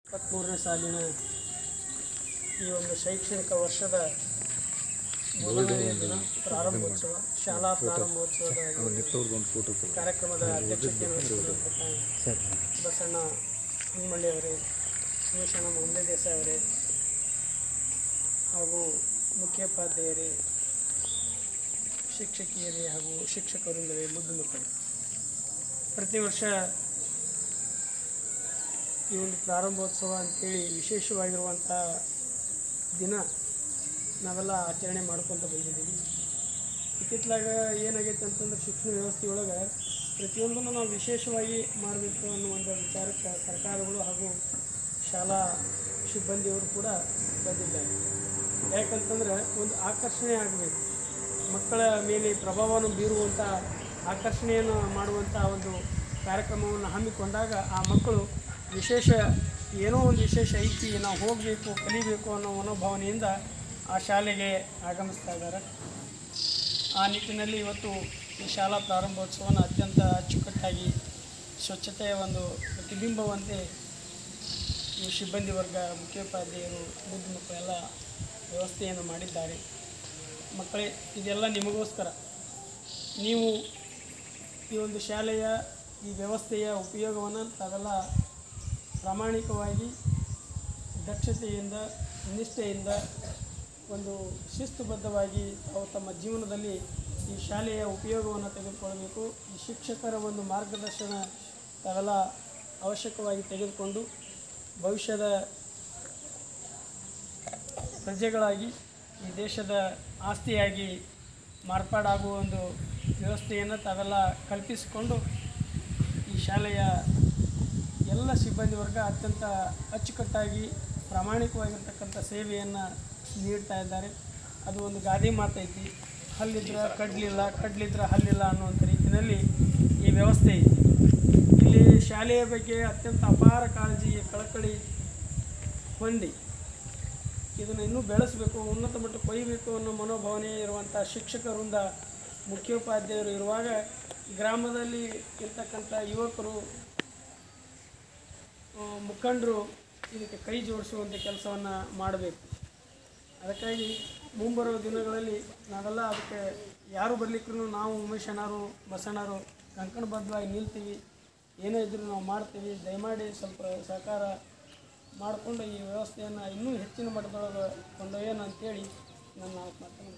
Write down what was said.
ಇಪ್ಪತ್ತ್ಮೂರನೇ ಸಾಲಿನ ಈ ಒಂದು ಶೈಕ್ಷಣಿಕ ವರ್ಷದ ಮೊದಲನೇ ದಿನ ಪ್ರಾರಂಭೋತ್ಸವ ಶಾಲಾ ಪ್ರಾರಂಭೋತ್ಸವದ ಒಂದು ಫೋಟೋ ಕಾರ್ಯಕ್ರಮದ ಅಧ್ಯಕ್ಷತೆಯನ್ನು ವಹಿಸಿಕೊಂಡಿರ್ತಕ್ಕಂಥ ಬಸಣ್ಣ ಹಂಗಮಳ್ಳಿ ಅವರೇ ಸುಮೇಶಣ್ಣ ಮೊಹಮ್ಮದ್ ದೇಸಾಯಿ ಅವರೇ ಹಾಗೂ ಮುಖ್ಯೋಪಾಧ್ಯಾಯರೇ ಶಿಕ್ಷಕಿಯರೇ ಹಾಗೂ ಶಿಕ್ಷಕರಿಂದಲೇ ಮುದ್ದು ಮಕ್ಕಳು ಪ್ರತಿ ವರ್ಷ ಈ ಒಂದು ಪ್ರಾರಂಭೋತ್ಸವ ಅಂತೇಳಿ ವಿಶೇಷವಾಗಿರುವಂಥ ದಿನ ನಾವೆಲ್ಲ ಆಚರಣೆ ಮಾಡ್ಕೊತ ಬಂದಿದ್ದೀವಿ ಇತ್ತಿತ್ತಲಾಗ ಏನಾಗೈತೆ ಅಂತಂದ್ರೆ ಶಿಕ್ಷಣ ವ್ಯವಸ್ಥೆಯೊಳಗೆ ಪ್ರತಿಯೊಂದನ್ನು ನಾವು ವಿಶೇಷವಾಗಿ ಮಾಡಬೇಕು ಅನ್ನೋ ಒಂದು ವಿಚಾರಕ್ಕೆ ಸರ್ಕಾರಗಳು ಹಾಗೂ ಶಾಲಾ ಸಿಬ್ಬಂದಿಯವರು ಕೂಡ ಬಂದಿದ್ದಾರೆ ಯಾಕಂತಂದ್ರೆ ಒಂದು ಆಕರ್ಷಣೆ ಆಗಬೇಕು ಮಕ್ಕಳ ಮೇಲೆ ಪ್ರಭಾವವನ್ನು ಬೀರುವಂಥ ಆಕರ್ಷಣೆಯನ್ನು ಮಾಡುವಂಥ ಒಂದು ಕಾರ್ಯಕ್ರಮವನ್ನು ಹಮ್ಮಿಕೊಂಡಾಗ ಆ ಮಕ್ಕಳು ವಿಶೇಷ ಏನೋ ಒಂದು ವಿಶೇಷ ಐತಿ ನಾವು ಹೋಗಬೇಕು ಕಲಿಬೇಕು ಅನ್ನೋ ಮನೋಭಾವನೆಯಿಂದ ಆ ಶಾಲೆಗೆ ಆಗಮಿಸ್ತಾ ಇದ್ದಾರೆ ಆ ನಿಟ್ಟಿನಲ್ಲಿ ಇವತ್ತು ಈ ಶಾಲಾ ಪ್ರಾರಂಭೋತ್ಸವನ ಅತ್ಯಂತ ಅಚ್ಚುಕಟ್ಟಾಗಿ ಸ್ವಚ್ಛತೆಯ ಒಂದು ಪ್ರತಿಬಿಂಬವಂತೆ ಈ ಸಿಬ್ಬಂದಿ ವರ್ಗ ಮುಖ್ಯೋಪಾಧ್ಯಾಯರು ಬುದ್ಧ ಮಕ್ಕಳೆಲ್ಲ ವ್ಯವಸ್ಥೆಯನ್ನು ಮಾಡಿದ್ದಾರೆ ಮಕ್ಕಳೇ ಇದೆಲ್ಲ ನಿಮಗೋಸ್ಕರ ನೀವು ಈ ಒಂದು ಶಾಲೆಯ ಈ ವ್ಯವಸ್ಥೆಯ ಉಪಯೋಗವನ್ನು ತಾವೆಲ್ಲ ಪ್ರಾಮಾಣಿಕವಾಗಿ ದಕ್ಷತೆಯಿಂದ ನಿಷ್ಠೆಯಿಂದ ಒಂದು ಶಿಸ್ತುಬದ್ಧವಾಗಿ ತಾವು ತಮ್ಮ ಜೀವನದಲ್ಲಿ ಈ ಶಾಲೆಯ ಉಪಯೋಗವನ್ನು ತೆಗೆದುಕೊಳ್ಳಬೇಕು ಈ ಶಿಕ್ಷಕರ ಒಂದು ಮಾರ್ಗದರ್ಶನ ತಾವೆಲ್ಲ ಅವಶ್ಯಕವಾಗಿ ತೆಗೆದುಕೊಂಡು ಭವಿಷ್ಯದ ಪ್ರಜೆಗಳಾಗಿ ಈ ದೇಶದ ಆಸ್ತಿಯಾಗಿ ಮಾರ್ಪಾಡಾಗುವ ಒಂದು ವ್ಯವಸ್ಥೆಯನ್ನು ತಾವೆಲ್ಲ ಕಲ್ಪಿಸಿಕೊಂಡು ಈ ಶಾಲೆಯ ಎಲ್ಲ ಸಿಬ್ಬಂದಿ ವರ್ಗ ಅತ್ಯಂತ ಅಚ್ಚುಕಟ್ಟಾಗಿ ಪ್ರಾಮಾಣಿಕವಾಗಿರ್ತಕ್ಕಂಥ ಸೇವೆಯನ್ನು ನೀಡ್ತಾ ಇದ್ದಾರೆ ಅದು ಒಂದು ಗಾದೆ ಮಾತೈತಿ ಹಲ್ಲಿದ್ರೆ ಕಡ್ಲಿಲ್ಲ ಕಡ್ಲಿದ್ರೆ ಹಲ್ಲಿಲ್ಲ ಅನ್ನುವಂಥ ರೀತಿಯಲ್ಲಿ ಈ ವ್ಯವಸ್ಥೆ ಐತಿ ಇಲ್ಲಿ ಶಾಲೆಯ ಬಗ್ಗೆ ಅತ್ಯಂತ ಅಪಾರ ಕಾಳಜಿ ಕಳಕಳಿ ಹೊಂದಿ ಇದನ್ನು ಇನ್ನೂ ಬೆಳೆಸಬೇಕು ಉನ್ನತ ಮಟ್ಟಕ್ಕೆ ಒಯ್ಯಬೇಕು ಅನ್ನೋ ಮನೋಭಾವನೆ ಇರುವಂಥ ಶಿಕ್ಷಕರಿಂದ ಮುಖ್ಯೋಪಾಧ್ಯಾಯರು ಇರುವಾಗ ಗ್ರಾಮದಲ್ಲಿ ಇರ್ತಕ್ಕಂಥ ಯುವಕರು ಆ, ಮುಖಂಡರು ಇದಕ್ಕೆ ಕೈ ಜೋಡಿಸುವಂಥ ಕೆಲಸವನ್ನು ಮಾಡಬೇಕು ಅದಕ್ಕಾಗಿ ಮುಂಬರುವ ದಿನಗಳಲ್ಲಿ ನಾವೆಲ್ಲ ಅದಕ್ಕೆ ಯಾರು ಬರ್ಲಿಕ್ಕೂ ನಾವು ಉಮೇಶ್ ಅಣ್ಣಾರು ಬಸಣ್ಣರು ಕಂಕಣಬದ್ಧವಾಗಿ ನಿಲ್ತೀವಿ ಏನೇ ಇದ್ರೂ ನಾವು ಮಾಡ್ತೀವಿ ದಯಮಾಡಿ ಸ್ವಲ್ಪ ಸಹಕಾರ ಮಾಡಿಕೊಂಡು ಈ ವ್ಯವಸ್ಥೆಯನ್ನು ಇನ್ನೂ ಹೆಚ್ಚಿನ ಮಟ್ಟದೊಳಗೆ ಕೊಂಡೊಯ್ಯೋಣ ಅಂತೇಳಿ ನನ್ನ ಮಾತನ್ನು